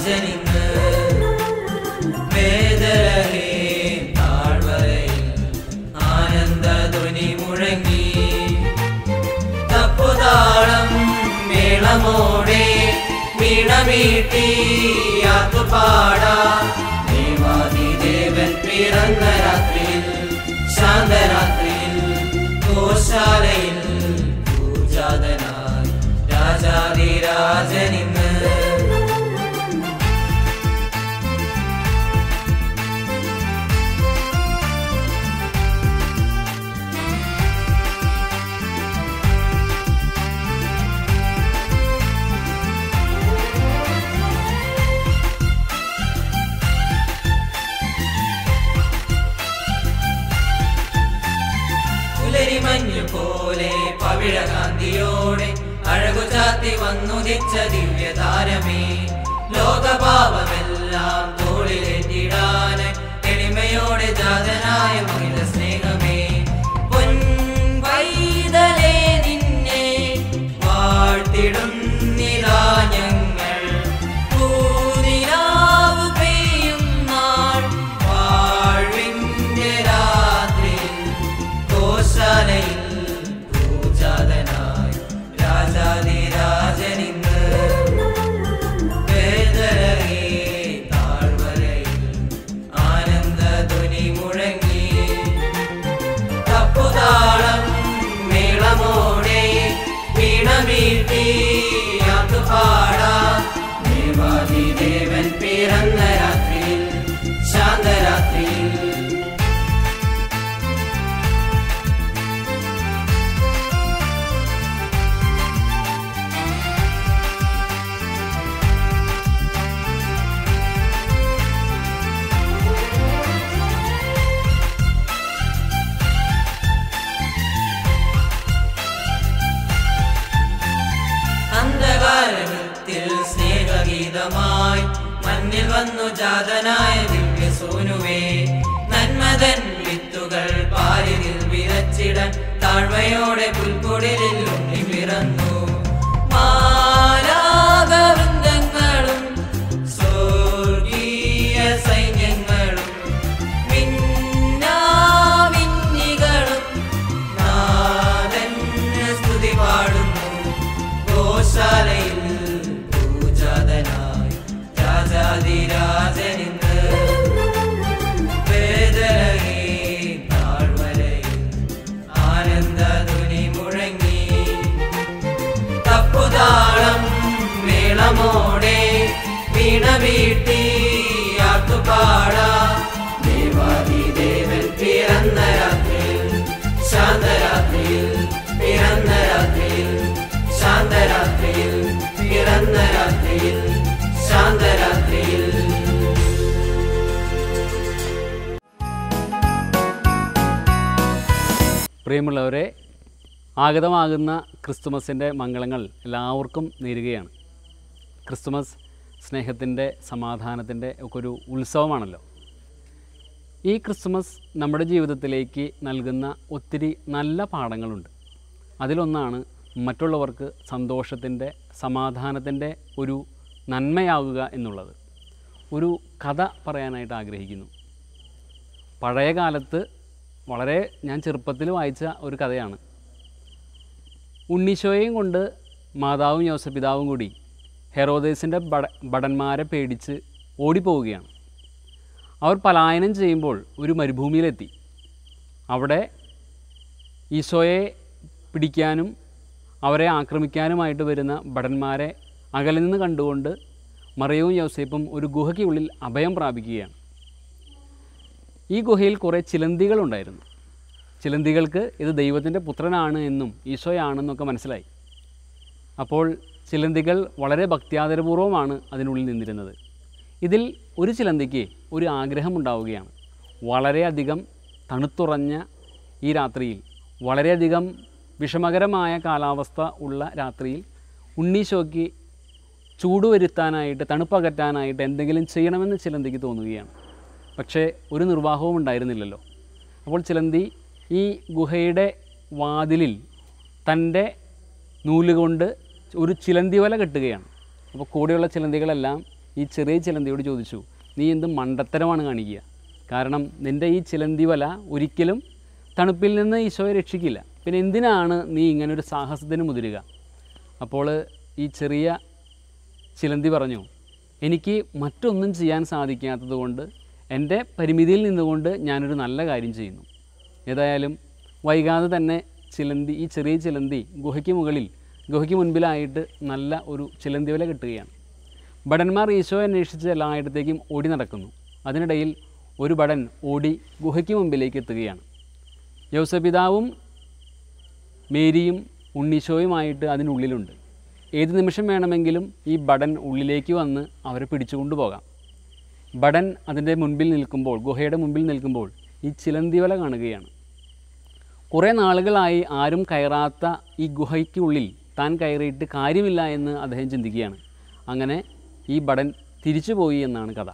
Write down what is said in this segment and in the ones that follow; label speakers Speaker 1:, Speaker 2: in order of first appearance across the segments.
Speaker 1: രാജനിന്ന് വേദലഹേ താഴ്വരയിൽ ആനന്ദധ്വനി മുഴങ്ങി തപ്പുതാളം മേളമോടെ വീണമീട്ടി ആത്തുപാടാ ദേവാദിദേവൻ പിറന്ന രാത്രിയിൽ ശാന്തരാത്രിയിൽ ഗോശാലയിൽ പൂജാതനായി രാജാതിരാജനിന്ന് പുലരിമഞ്ഞു പോലെ പവിഴകാന്തിയോടെ അഴകു ചാത്തി വന്നുദിച്ച ദിവ്യതാരമേ ലോകപാപമെല്ലാം തോളിലേറ്റിടാൻ എളിമയോടെ ജാതനായ മഹിള സ്നേഹമേ പൊൻവൈതലേ നിന്നെ വാഴ്ത്തിടുന്നിതാ ഞങ്ങൾ പൂനിലാവ് പെയ്യും നാൾ വാഴ്വിന്റെ രാത്രിയിൽ ഗോശാലയിൽ പൂജാതനായി രാജാതിരാജനിന്ന് വേദരഹേ താഴ്വരയിൽ ആനന്ദധ്വനി മുഴങ്ങി തപ്പുതാളം മേളമോടെ വീണമീട്ടി ആത്തുപാടാ ദേവാദിദേവൻ പിറന്ന രാത്രിയിൽ ശാന്തരാത്രിയിൽ അന്ധകാരത്തിൽ സ്നേഹഗീതമായി മണ്ണിൽ വന്നു ജാതനായ ദിവ്യ സോനുവേ നന്മതൻ വിത്തുകൾ പാലിതിൽ വിതച്ചിടാൻ താഴ്മയോടെ പുൽക്കുടിലിൽ ഉണ്ണി പിറന്നു മാലാകവൃന്ദങ്ങളും സ്വർഗീയ സൈന്യങ്ങളും മിന്നാമിന്നികളും നാഥന് സ്തുതി പാടുന്നു ഗോശാലയിൽ പൂജാതനായി രാജാതിരാജനിന്ന് വേദനഹേ താഴ്വരയിൽ ആനന്ദധ്വനി മുഴങ്ങി തപ്പുതാളം മേളമോടെ വീണ വീട്ടി ആത്തുപാടാ ദേവാദിദേവൻ പിറന്ന രാത്രിയിൽ ശാന്തരാത്രിയിൽ പിറന്ന രാത്രിയിൽ ശാന്തരാത്രിയിൽ പിറന്ന രാത്രിയിൽ ശാന്തരാത്രിയിൽ
Speaker 2: പ്രിയമുള്ളവരെ ആഗതമാകുന്ന ക്രിസ്തുമസിൻ്റെ മംഗളങ്ങൾ എല്ലാവർക്കും നേരുകയാണ് ക്രിസ്തുമസ് സ്നേഹത്തിൻ്റെ സമാധാനത്തിൻ്റെ ഒക്കെ ഒരു ഉത്സവമാണല്ലോ ഈ ക്രിസ്തുമസ് നമ്മുടെ ജീവിതത്തിലേക്ക് നൽകുന്ന ഒത്തിരി നല്ല പാഠങ്ങളുണ്ട് അതിലൊന്നാണ് മറ്റുള്ളവർക്ക് സന്തോഷത്തിൻ്റെ സമാധാനത്തിൻ്റെ ഒരു നന്മയാകുക എന്നുള്ളത് ഒരു കഥ പറയാനായിട്ട് ആഗ്രഹിക്കുന്നു പഴയ കാലത്ത് വളരെ ഞാൻ ചെറുപ്പത്തിൽ വായിച്ച ഒരു കഥയാണ് ഉണ്ണീശോയെയും കൊണ്ട് മാതാവും യോസപിതാവും കൂടി ഹെറോദേസിൻ്റെ ബട ഭടന്മാരെ പേടിച്ച് ഓടിപ്പോവുകയാണ് അവർ പലായനം ചെയ്യുമ്പോൾ ഒരു മരുഭൂമിയിലെത്തി അവിടെ ഈശോയെ പിടിക്കാനും അവരെ ആക്രമിക്കാനുമായിട്ട് വരുന്ന ഭടന്മാരെ അകലിൽ നിന്ന് കണ്ടുകൊണ്ട് മറിയവും യോസേപ്പും ഒരു ഗുഹയ്ക്കുള്ളിൽ അഭയം പ്രാപിക്കുകയാണ് ഈ ഗുഹയിൽ കുറേ ചിലന്തികളുണ്ടായിരുന്നു ചിലന്തികൾക്ക് ഇത് ദൈവത്തിൻ്റെ പുത്രനാണ് എന്നും ഈശോയാണെന്നൊക്കെ മനസ്സിലായി അപ്പോൾ ചിലന്തികൾ വളരെ ഭക്ത്യാദരപൂർവ്വമാണ് അതിനുള്ളിൽ നിന്നിരുന്നത് ഇതിൽ ഒരു ചിലന്തിക്ക് ഒരു ആഗ്രഹം ഉണ്ടാവുകയാണ് വളരെയധികം തണുത്തുറഞ്ഞ ഈ രാത്രിയിൽ വളരെയധികം വിഷമകരമായ കാലാവസ്ഥ ഉള്ള രാത്രിയിൽ ഉണ്ണീശോയ്ക്ക് ചൂടുവരുത്താനായിട്ട് തണുപ്പകറ്റാനായിട്ട് എന്തെങ്കിലും ചെയ്യണമെന്ന് ചിലന്തിക്ക് തോന്നുകയാണ് പക്ഷേ ഒരു നിർവാഹവും ഉണ്ടായിരുന്നില്ലല്ലോ അപ്പോൾ ചിലന്തി ഈ ഗുഹയുടെ വാതിലിൽ തൻ്റെ നൂലുകൊണ്ട് ഒരു ചിലന്തി വല കെട്ടുകയാണ് അപ്പോൾ കൂടെയുള്ള ചിലന്തികളെല്ലാം ഈ ചെറിയ ചിലന്തിയോട് ചോദിച്ചു നീ എന്ത് മണ്ടത്തരമാണ് കാണിക്കുക കാരണം നിൻ്റെ ഈ ചിലന്തി വല ഒരിക്കലും തണുപ്പിൽ നിന്ന് ഈശോയെ രക്ഷിക്കില്ല പിന്നെ എന്തിനാണ് നീ ഇങ്ങനെ ഒരു സാഹസത്തിന് മുതിരുക അപ്പോൾ ഈ ചെറിയ ചിലന്തി പറഞ്ഞു എനിക്ക് മറ്റൊന്നും ചെയ്യാൻ സാധിക്കാത്തത് കൊണ്ട് എൻ്റെ പരിമിതിയിൽ നിന്നുകൊണ്ട് ഞാനൊരു നല്ല കാര്യം ചെയ്യുന്നു ഏതായാലും വൈകാതെ തന്നെ ചിലന്തി ഈ ചെറിയ ചിലന്തി ഗുഹയ്ക്ക് മുകളിൽ ഗുഹയ്ക്ക് മുൻപിലായിട്ട് നല്ല ഒരു ചിലന്തി വല കിട്ടുകയാണ് ഭടന്മാർ ഈശോയെ അന്വേഷിച്ച് എല്ലായിടത്തേക്കും ഓടി നടക്കുന്നു അതിനിടയിൽ ഒരു ഭടൻ ഓടി ഗുഹയ്ക്ക് മുമ്പിലേക്ക് എത്തുകയാണ് യൗസപിതാവും മേരിയും ഉണ്ണീശോയുമായിട്ട് അതിനുള്ളിലുണ്ട് ഏത് നിമിഷം വേണമെങ്കിലും ഈ ബടൻ ഉള്ളിലേക്ക് വന്ന് അവരെ പിടിച്ചുകൊണ്ടു പോകാം ബടൻ അതിൻ്റെ മുൻപിൽ നിൽക്കുമ്പോൾ ഗുഹയുടെ മുമ്പിൽ നിൽക്കുമ്പോൾ ഈ ചിലന്തിവല കാണുകയാണ് കുറേ നാളുകളായി ആരും കയറാത്ത ഈ ഗുഹയ്ക്കുള്ളിൽ താൻ കയറിയിട്ട് കാര്യമില്ല എന്ന് അദ്ദേഹം ചിന്തിക്കുകയാണ് അങ്ങനെ ഈ ബടൻ തിരിച്ചുപോയി എന്നാണ് കഥ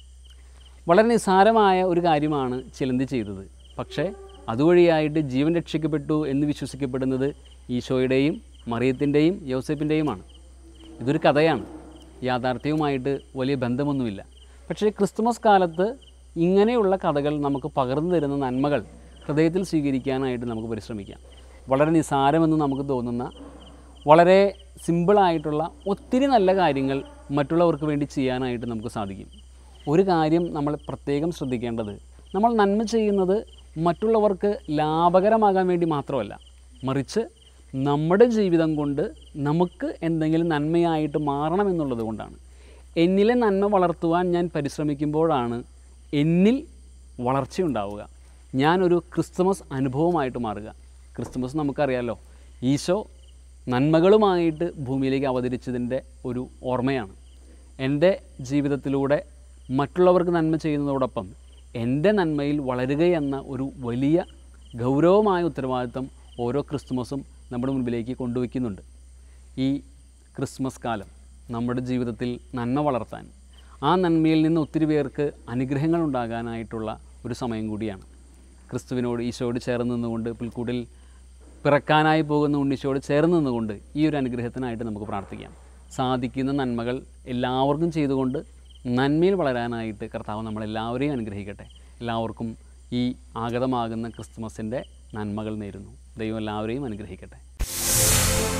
Speaker 2: വളരെ നിസ്സാരമായ ഒരു കാര്യമാണ് ചിലന്തി ചെയ്തത് പക്ഷേ അതുവഴിയായിട്ട് ജീവൻ രക്ഷിക്കപ്പെട്ടു എന്ന് വിശ്വസിക്കപ്പെടുന്നത് ഈശോയുടെയും മറിയത്തിൻ്റെയും യോസഫിൻ്റെയുമാണ് ഇതൊരു കഥയാണ് യാഥാർത്ഥ്യവുമായിട്ട് വലിയ ബന്ധമൊന്നുമില്ല പക്ഷേ ക്രിസ്തുമസ് കാലത്ത് ഇങ്ങനെയുള്ള കഥകൾ നമുക്ക് പകർന്നു തരുന്ന നന്മകൾ ഹൃദയത്തിൽ സ്വീകരിക്കാനായിട്ട് നമുക്ക് പരിശ്രമിക്കാം വളരെ നിസ്സാരമെന്ന് നമുക്ക് തോന്നുന്ന വളരെ സിമ്പിളായിട്ടുള്ള ഒത്തിരി നല്ല കാര്യങ്ങൾ മറ്റുള്ളവർക്ക് വേണ്ടി ചെയ്യാനായിട്ട് നമുക്ക് സാധിക്കും ഒരു കാര്യം നമ്മൾ പ്രത്യേകം ശ്രദ്ധിക്കേണ്ടത് നമ്മൾ നന്മ ചെയ്യുന്നത് മറ്റുള്ളവർക്ക് ലാഭകരമാകാൻ വേണ്ടി മാത്രമല്ല മറിച്ച് നമ്മുടെ ജീവിതം കൊണ്ട് നമുക്ക് എന്തെങ്കിലും നന്മയായിട്ട് മാറണമെന്നുള്ളത് കൊണ്ടാണ് എന്നിലെ നന്മ വളർത്തുവാൻ ഞാൻ പരിശ്രമിക്കുമ്പോഴാണ് എന്നിൽ വളർച്ചയുണ്ടാവുക ഞാനൊരു ക്രിസ്തുമസ് അനുഭവമായിട്ട് മാറുക ക്രിസ്തുമസ് നമുക്കറിയാലോ ഈശോ നന്മകളുമായിട്ട് ഭൂമിയിലേക്ക് അവതരിച്ചതിൻ്റെ ഒരു ഓർമ്മയാണ് എൻ്റെ ജീവിതത്തിലൂടെ മറ്റുള്ളവർക്ക് നന്മ ചെയ്യുന്നതോടൊപ്പം എൻ്റെ നന്മയിൽ വളരുകയെന്ന ഒരു വലിയ ഗൗരവമായ ഉത്തരവാദിത്വം ഓരോ ക്രിസ്തുമസും നമ്മുടെ മുൻപിലേക്ക് കൊണ്ടുവയ്ക്കുന്നുണ്ട് ഈ ക്രിസ്മസ് കാലം നമ്മുടെ ജീവിതത്തിൽ നന്മ വളർത്താൻ ആ നന്മയിൽ നിന്ന് ഒത്തിരി പേർക്ക് അനുഗ്രഹങ്ങൾ ഉണ്ടാകാനായിട്ടുള്ള ഒരു സമയം കൂടിയാണ് ക്രിസ്തുവിനോട് ഈശോയോട് ചേർന്ന് നിന്നുകൊണ്ട് പുൽക്കൂട്ടിൽ പിറക്കാനായി പോകുന്ന ഉണ്ണീശോയോട് ചേർന്ന് നിന്നുകൊണ്ട് ഈ ഒരു അനുഗ്രഹത്തിനായിട്ട് നമുക്ക് പ്രാർത്ഥിക്കാം സാധിക്കുന്ന നന്മകൾ എല്ലാവർക്കും ചെയ്തുകൊണ്ട് നന്മയിൽ വളരാനായിട്ട് കർത്താവ് നമ്മളെല്ലാവരെയും അനുഗ്രഹിക്കട്ടെ എല്ലാവർക്കും ഈ ആഗതമാകുന്ന ക്രിസ്തുമസിൻ്റെ നന്മകൾ നേരുന്നു ദൈവം എല്ലാവരെയും അനുഗ്രഹിക്കട്ടെ